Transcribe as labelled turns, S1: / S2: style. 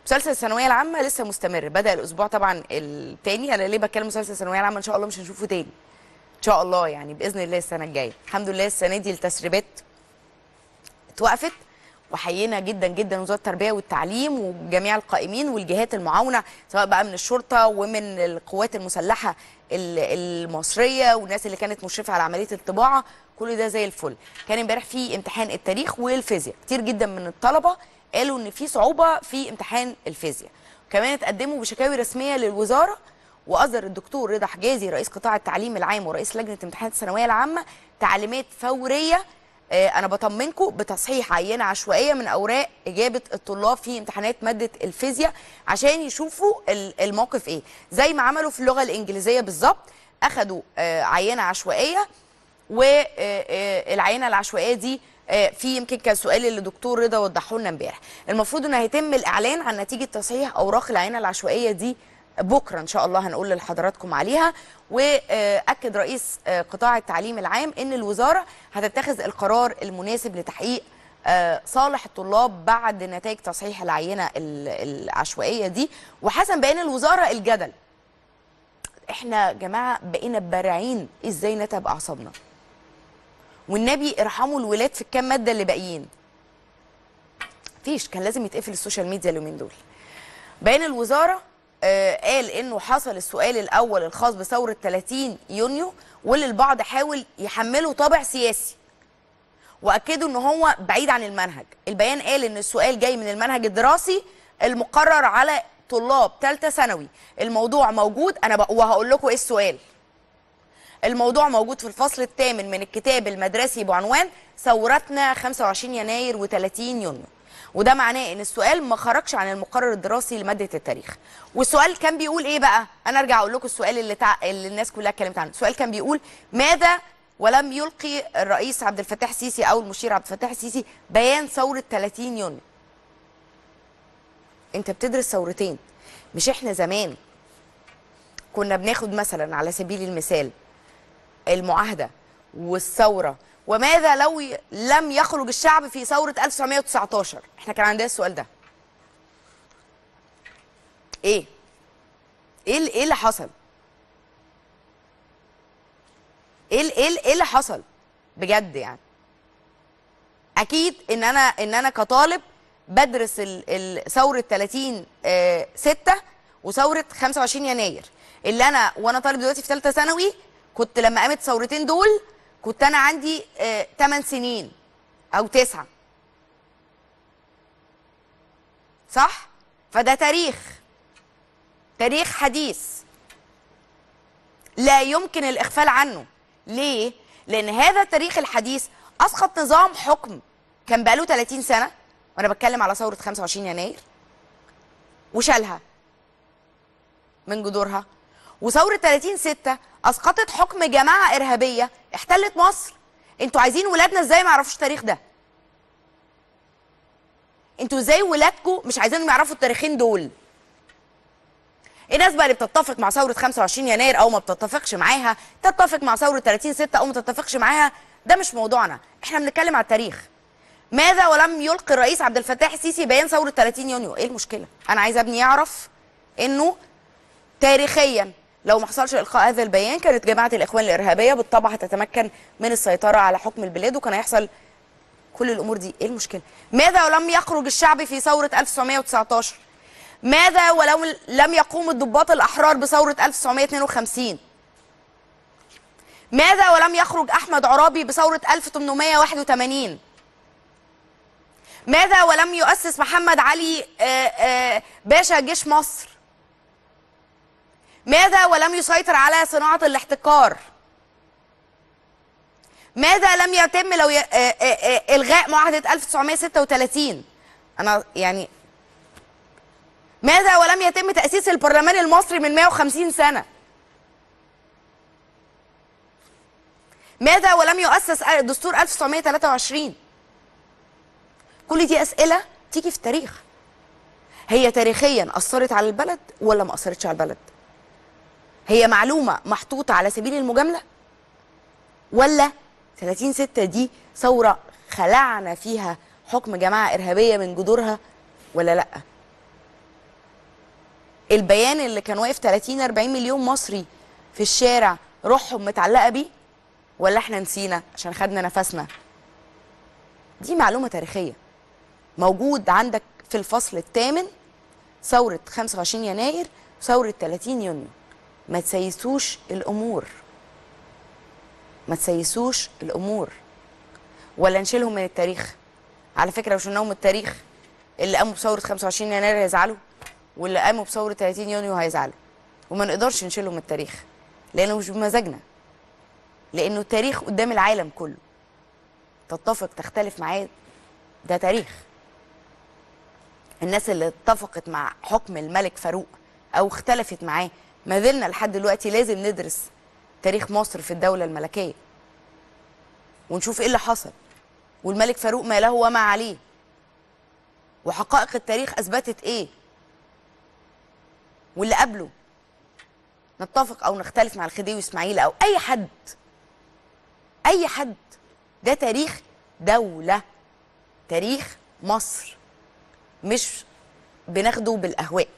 S1: مسلسل الثانويه العامه لسه مستمر بدا الاسبوع طبعا الثاني انا ليه بتكلم مسلسل الثانويه العامه ان شاء الله مش هنشوفه تاني ان شاء الله يعني باذن الله السنه الجايه الحمد لله السنه دي التسريبات اتوقفت وحيينا جدا جدا وزاره التربيه والتعليم وجميع القائمين والجهات المعاونه سواء بقى من الشرطه ومن القوات المسلحه ال- المصريه والناس اللي كانت مشرفه على عمليه الطباعه كل ده زي الفل كان امبارح في امتحان التاريخ والفيزياء كتير جدا من الطلبه قالوا ان في صعوبه في امتحان الفيزياء كمان اتقدموا بشكاوي رسميه للوزاره واصدر الدكتور رضا حجازي رئيس قطاع التعليم العام ورئيس لجنه امتحانات الثانويه العامه تعليمات فوريه آه، انا بطمنكم بتصحيح عينه عشوائيه من اوراق اجابه الطلاب في امتحانات ماده الفيزياء عشان يشوفوا ال- الموقف ايه زي ما عملوا في اللغه الانجليزيه بالظبط اخذوا آه، عينه عشوائيه والعينه العشوائيه دي آه، في يمكن كان سؤال اللي الدكتور رضا وضحه لنا امبارح المفروض ان هيتم الاعلان عن نتيجه تصحيح اوراق العينه العشوائيه دي بكره ان شاء الله هنقول لحضراتكم عليها واكد رئيس آه، قطاع التعليم العام ان الوزاره هتتخذ القرار المناسب لتحقيق آه، صالح الطلاب بعد نتائج تصحيح العينه ال- العشوائيه دي وحسب بيان الوزاره الجدل احنا يا جماعه بقينا بارعين ازاي نتعب اعصابنا والنبي ارحموا الولاد في الكام ماده اللي باقيين فيش كان لازم يتقفل السوشيال ميديا اليومين دول بيان الوزاره آه قال انه حصل السؤال الاول الخاص بثوره 30 يونيو واللي البعض حاول يحمله طابع سياسي واكدوا ان هو بعيد عن المنهج البيان قال ان السؤال جاي من المنهج الدراسي المقرر على طلاب ثالثه ثانوي الموضوع موجود انا بق... وهقول لكم ايه السؤال الموضوع موجود في الفصل الثامن من الكتاب المدرسي بعنوان ثورتنا 25 يناير و30 يونيو وده معناه ان السؤال ما خرجش عن المقرر الدراسي لماده التاريخ والسؤال كان بيقول ايه بقى انا ارجع اقول لكم السؤال اللي, تع... اللي الناس كلها اتكلمت عنه السؤال كان بيقول ماذا ولم يلقي الرئيس عبد الفتاح السيسي او المشير عبد الفتاح السيسي بيان ثوره 30 يونيو انت بتدرس ثورتين مش احنا زمان كنا بناخد مثلا على سبيل المثال المعاهده والثوره وماذا لو ي- لم يخرج الشعب في ثوره 1919 احنا كان عندنا السؤال ده ايه ايه ال- ايه اللي حصل ايه ال- ايه ال- ايه اللي حصل بجد يعني اكيد ان انا ان انا كطالب بدرس ال- ال- ثوره 30 آه، 6 وثوره 25 يناير اللي انا وانا طالب دلوقتي في ثالثه ثانوي كنت لما قامت الثورتين دول كنت انا عندي 8 سنين او 9 صح فده تاريخ تاريخ حديث لا يمكن الاغفال عنه ليه لان هذا التاريخ الحديث اسقط نظام حكم كان بقاله 30 سنه وانا بتكلم على ثوره 25 يناير وشالها من جذورها وثوره 30 6 اسقطت حكم جماعه ارهابيه احتلت مصر انتوا عايزين ولادنا ازاي ما يعرفوش التاريخ ده انتوا ازاي ولادكم مش عايزينهم يعرفوا التاريخين دول الناس بقى اللي بتتفق مع ثوره 25 يناير او ما بتتفقش معاها تتفق مع ثوره 30 6 او ما تتفقش معاها ده مش موضوعنا احنا بنتكلم على التاريخ ماذا ولم يلقي الرئيس عبد الفتاح السيسي بيان ثوره 30 يونيو ايه المشكله انا عايزه ابني يعرف انه تاريخيا لو ما حصلش القاء هذا البيان كانت جماعه الاخوان الارهابيه بالطبع هتتمكن من السيطره على حكم البلاد وكان هيحصل كل الامور دي ايه المشكله ماذا ولم يخرج الشعب في ثوره 1919 ماذا ولو لم يقوم الضباط الاحرار بثوره 1952 ماذا ولم يخرج احمد عرابي بثوره 1881 ماذا ولم يؤسس محمد علي آه، آه، باشا جيش مصر ماذا ولم يسيطر على صناعه الاحتكار ماذا لم يتم لو ي... آه، آه، آه، الغاء معاهده 1936 انا يعني ماذا ولم يتم تاسيس البرلمان المصري من 150 سنه ماذا ولم يؤسس دستور 1923 كل دي اسئله تيجي في التاريخ هي تاريخيا اثرت على البلد ولا ما اثرتش على البلد هي معلومه محطوطه على سبيل المجامله ولا 30 6 دي ثوره خلعنا فيها حكم جماعه ارهابيه من جذورها ولا لا البيان اللي كان واقف 30 40 مليون مصري في الشارع روحهم متعلقه بيه ولا احنا نسينا عشان خدنا نفسنا دي معلومه تاريخيه موجود عندك في الفصل الثامن ثوره 25 يناير ثوره 30 يونيو ما تسيسوش الامور ما تسيسوش الامور ولا نشيلهم من التاريخ على فكره لو شلناهم من التاريخ اللي قاموا بثوره 25 يناير هيزعلوا واللي قاموا بثوره 30 يونيو هيزعلوا وما نقدرش نشيلهم من التاريخ لانه مش بمزاجنا لانه التاريخ قدام العالم كله تتفق تختلف معاه ده تاريخ الناس اللي اتفقت مع حكم الملك فاروق او اختلفت معاه ما زلنا لحد دلوقتي لازم ندرس تاريخ مصر في الدوله الملكيه ونشوف ايه اللي حصل والملك فاروق ما له وما عليه وحقائق التاريخ اثبتت ايه واللي قبله نتفق او نختلف مع الخديوي اسماعيل او اي حد اي حد ده تاريخ دوله تاريخ مصر مش بناخده بالاهواء